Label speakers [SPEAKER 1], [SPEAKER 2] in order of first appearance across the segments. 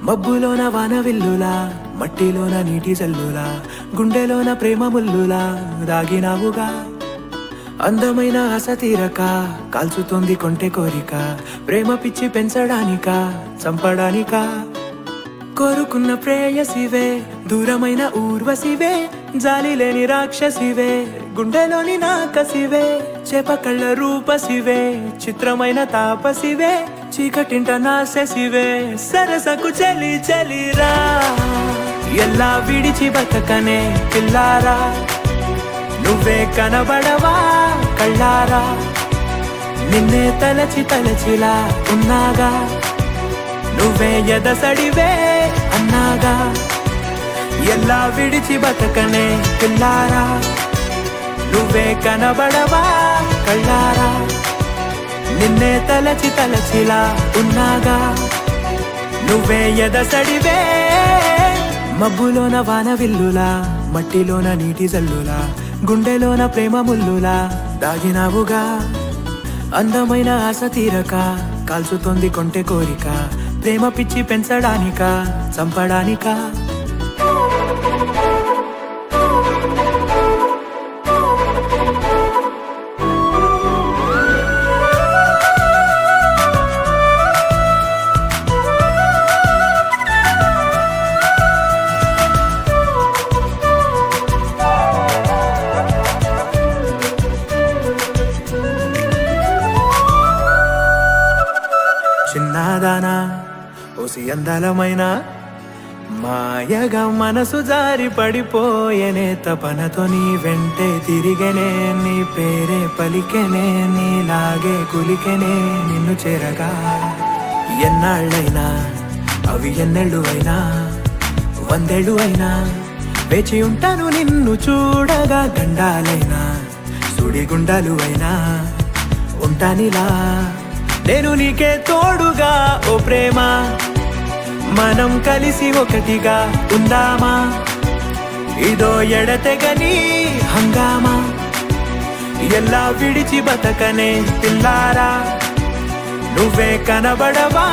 [SPEAKER 1] మబ్బులోన వాన విల్లులా మట్టిలోన నీటి జల్లులా గుండెలోన ప్రేమ ముల్లులా దాగినావుగా అందమైన ఆశ తీరక కాల్చుతోంది కొంటె కోరిక ప్రేమ పిచ్చి పెంచడానిక చంపడానిక కోరుకున్న ప్రేయసివే దూరమైన ఊర్వశివే జాలి లేని రాక్షసివే గుండెలోని నాకసివే చేప కళ్ళ రూపసివే చిత్రమైన తాపసివే చీకటింట నాశసివే సరసకు చలి చలిరా ఎల్లా విడిచి బతకనే పిల్లారా నువ్వే కనబడవా కళ్ళారా నిన్నే తలచి తలచిలా ఉన్నాగా నువ్వే ఎదసడివే అన్నాగా ఎల్లా విడిచి బతకనే పిల్లారా నువ్వే కనబడవా కళ్ళారా నిన్నే తలచి తలచిలా ఉన్నాగా నువ్వే ఎదసడివే మబ్బులోన వాన విల్లులా మట్టిలోన నీటి జల్లులా గుండెలోన ప్రేమ ముల్లులా దాగినావుగా అందమైన ఆశ తీరక కాల్చుతోంది కొంటె కోరిక ప్రేమ పిచ్చి పెంచడానిక చంపడానికా చిన్నదానా ఓసి అందలమైన మాయగా మనసు జారి పడిపోయేనే తపనతో నీ వెంటే తిరిగనే నీ పేరే పలికెనే నీలాగే కులికెనే నిన్ను చేరగా ఎన్నాళ్ళైనా అవి ఎన్నెళ్ళు అయినా వందేళ్ళు అయినా వేచి ఉంటాను నిన్ను చూడగా గండాలైనా సుడిగుండాలు అయినా ఉంటానిలా నేను నీకే తోడుగా ఓ ప్రేమ మనం కలిసి ఒకటిగా ఉందామా ఇదో ఎడతెగని హంగామా ఎలా విడిచి బతకనే పిల్లారా నువ్వే కనబడవా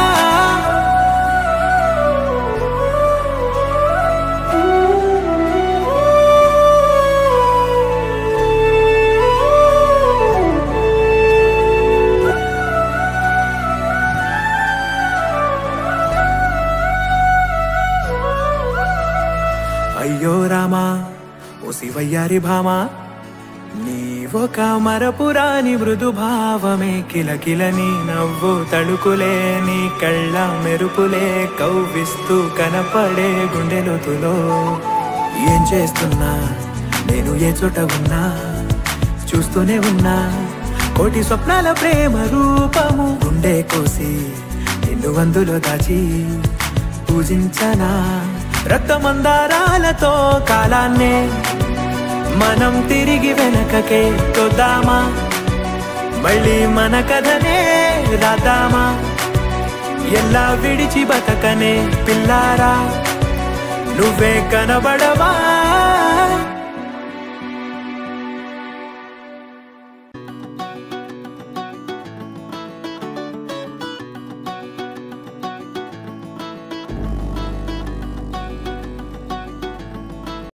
[SPEAKER 1] అయ్యో రామా ఓ శివయ్యారి భామా నీ ఒక మరపురాని మృదు భావమే కిలకిలని నవ్వు తడుకులే నీ కళ్ళ మెరుపులే కవ్విస్తూ కనపడే గుండెలోతులో ఏం చేస్తున్నా నేను ఏ చోట ఉన్నా చూస్తూనే ఉన్నా కోటి స్వప్నాల ప్రేమ రూపము గుండె కోసి నిన్ను అందులో దాచి పూజించనా రక్తమందారాలతో కాలాన్నే మనం తిరిగి వెనకకే తొద్దామా మళ్ళీ మన కథనే రాద్దామా ఎలా విడిచి బతకనే పిల్లారా నువ్వే కనబడవా